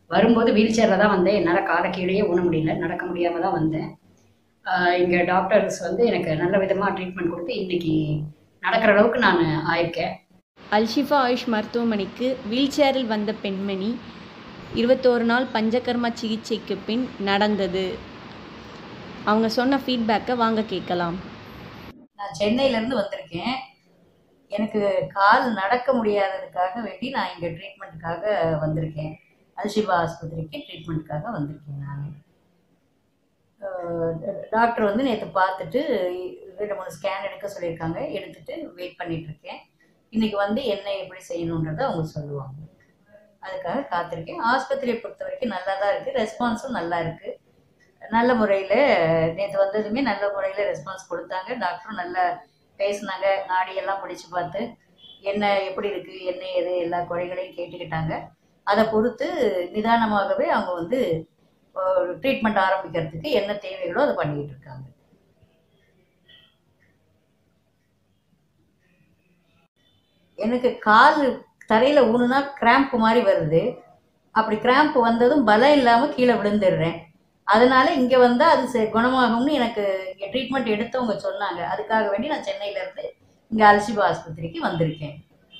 வரும்போது வீல் சேரில் தான் வந்தேன் என்னால் காலை கீழேயே ஊன முடியல நடக்க முடியாமல் தான் வந்தேன் இங்கே டாக்டர்ஸ் வந்து எனக்கு நல்ல விதமாக ட்ரீட்மெண்ட் கொடுத்து இன்னைக்கு நடக்கிற அளவுக்கு நான் ஆயிருக்கேன் அல்ஷிஃபா ஆயுஷ் மருத்துவமனைக்கு வீல் சேரில் வந்த பெண்மணி இருபத்தோரு நாள் பஞ்சகர்மா சிகிச்சைக்கு பின் நடந்தது அவங்க சொன்ன ஃபீட்பேக்கை வாங்க கேட்கலாம் நான் சென்னையிலேருந்து வந்திருக்கேன் எனக்கு கால் நடக்க முடியாததுக்காக வேண்டி நான் இங்கே ட்ரீட்மெண்ட்டுக்காக வந்திருக்கேன் அல்ஷிபா ஆஸ்பத்திரிக்கு ட்ரீட்மெண்ட்டுக்காக வந்திருக்கேன் நான் டாக்டர் வந்து நேற்று பார்த்துட்டு ரெண்டு மூணு ஸ்கேன் எடுக்க சொல்லியிருக்காங்க எடுத்துட்டு வெயிட் பண்ணிட்டு இருக்கேன் இன்னைக்கு வந்து என்ன எப்படி செய்யணுன்றதை அவங்க சொல்லுவாங்க அதுக்காக காத்திருக்கேன் ஆஸ்பத்திரியை பொறுத்த வரைக்கும் நல்லா தான் இருக்குது ரெஸ்பான்ஸும் நல்லா இருக்குது நல்ல முறையில் நேற்று வந்ததுமே நல்ல முறையில் ரெஸ்பான்ஸ் கொடுத்தாங்க டாக்டரும் நல்லா பேசினாங்க நாடியெல்லாம் பிடிச்சு பார்த்து என்ன எப்படி இருக்குது என்ன ஏது எல்லா குறைகளையும் கேட்டுக்கிட்டாங்க அதை பொறுத்து நிதானமாகவே அவங்க வந்து ட்ரீட்மெண்ட் ஆரம்பிக்கிறதுக்கு என்ன தேவைகளோ அதை பண்ணிக்கிட்டு இருக்காங்க எனக்கு கால் தரையில் ஊனுனா கிராம்ப் மாதிரி வருது அப்படி கிராம்ப் வந்ததும் பலம் இல்லாமல் கீழே விழுந்துடுறேன் அதனால இங்கே வந்தால் அது சரி குணமாகும்னு எனக்கு இங்கே ட்ரீட்மெண்ட் எடுத்தவங்க சொன்னாங்க அதுக்காக வேண்டி நான் சென்னையிலேருந்து இங்கே அல்சிபா ஆஸ்பத்திரிக்கு வந்திருக்கேன்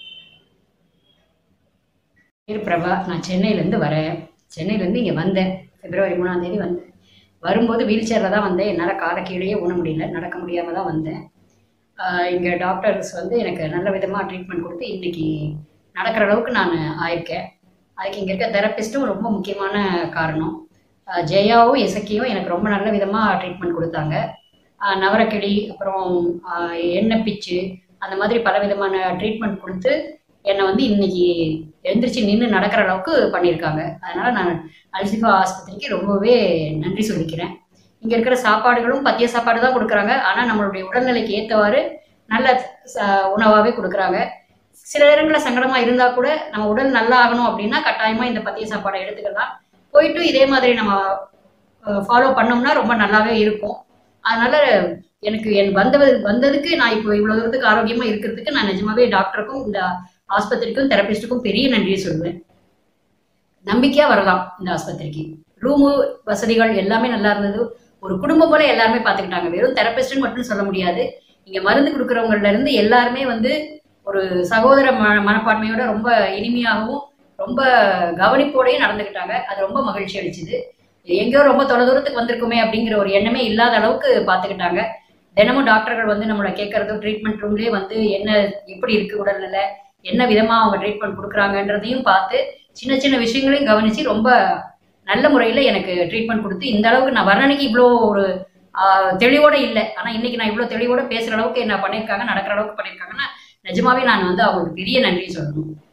பேர் பிரபா நான் சென்னையிலேருந்து வரேன் சென்னையிலேருந்து இங்கே வந்தேன் பிப்ரவரி மூணாம் தேதி வந்தேன் வரும்போது வீல் சேரில் தான் வந்தேன் என்னால் காலை கீழேயே ஊன முடியல நடக்க முடியாமல் தான் வந்தேன் இங்கே டாக்டர்ஸ் வந்து எனக்கு நல்ல விதமாக ட்ரீட்மெண்ட் கொடுத்து இன்னைக்கு நடக்கிற அளவுக்கு நான் ஆயிருக்கேன் அதுக்கு இங்கே இருக்க தெரப்பிஸ்ட்டும் ரொம்ப முக்கியமான காரணம் ஆஹ் ஜெயாவும் இசக்கியும் எனக்கு ரொம்ப நல்ல விதமாக ட்ரீட்மெண்ட் கொடுத்தாங்க ஆஹ் நவரக்கிளி அப்புறம் ஆஹ் எண்ணெய் பிச்சு அந்த மாதிரி பல விதமான ட்ரீட்மெண்ட் கொடுத்து என்னை வந்து இன்னைக்கு எழுந்திரிச்சு நின்று நடக்கிற அளவுக்கு பண்ணியிருக்காங்க அதனால நான் அல்சிஃபா ஆஸ்பத்திரிக்கு ரொம்பவே நன்றி சொல்லிக்கிறேன் இங்கே இருக்கிற சாப்பாடுகளும் பத்திய சாப்பாடு தான் கொடுக்குறாங்க ஆனால் நம்மளுடைய உடல்நிலைக்கு ஏற்றவாறு நல்ல உணவாகவே கொடுக்குறாங்க சில நேரங்களில் சங்கடமாக இருந்தால் கூட நம்ம உடல் நல்லா ஆகணும் அப்படின்னா கட்டாயமாக இந்த பத்திய சாப்பாடை எடுத்துக்கலாம் போயிட்டு இதே மாதிரி நம்ம ஃபாலோ பண்ணோம்னா ரொம்ப நல்லாவே இருக்கும் அதனால எனக்கு என் வந்தது வந்ததுக்கு நான் இப்போ இவ்வளோ தூரத்துக்கு ஆரோக்கியமாக இருக்கிறதுக்கு நான் நிஜமாவே டாக்டருக்கும் இந்த ஆஸ்பத்திரிக்கும் தெரபிஸ்ட்டுக்கும் பெரிய நன்றியை சொல்லுவேன் நம்பிக்கையாக வரலாம் இந்த ஆஸ்பத்திரிக்கு ரூமு வசதிகள் எல்லாமே நல்லா இருந்தது ஒரு குடும்பம் போல எல்லாருமே பார்த்துக்கிட்டாங்க வெறும் தெரபிஸ்ட்னு மட்டும் சொல்ல முடியாது இங்கே மருந்து கொடுக்குறவங்கள்ல இருந்து எல்லாருமே வந்து ஒரு சகோதர ம மனப்பான்மையோட ரொம்ப இனிமையாகவும் ரொம்ப கவனிப்போடையும் நடந்துக்கிட்டாங்க அது ரொம்ப மகிழ்ச்சி அளிச்சுது எங்கேயோ ரொம்ப தொலை தூரத்துக்கு வந்திருக்குமே அப்படிங்கிற ஒரு எண்ணமே இல்லாத அளவுக்கு பார்த்துக்கிட்டாங்க தினமும் டாக்டர்கள் வந்து நம்மளை கேட்கறதும் ட்ரீட்மெண்ட் ரூம்லேயே வந்து என்ன எப்படி இருக்கு உடல்நிலை என்ன விதமாக அவங்க ட்ரீட்மெண்ட் கொடுக்குறாங்கன்றதையும் பார்த்து சின்ன சின்ன விஷயங்களையும் கவனித்து ரொம்ப நல்ல முறையில் எனக்கு ட்ரீட்மெண்ட் கொடுத்து இந்த அளவுக்கு நான் வர்ணனைக்கு இவ்வளோ ஒரு ஆஹ், தெளிவோட இல்லை ஆனால் இன்னைக்கு நான் இவ்வளோ தெளிவோட பேசுகிற அளவுக்கு என்ன பண்ணியிருக்காங்க நடக்கிற அளவுக்கு பண்ணியிருக்காங்கன்னா நிஜமாவே நான் வந்து அவங்களுக்கு பெரிய நன்றி சொல்லணும்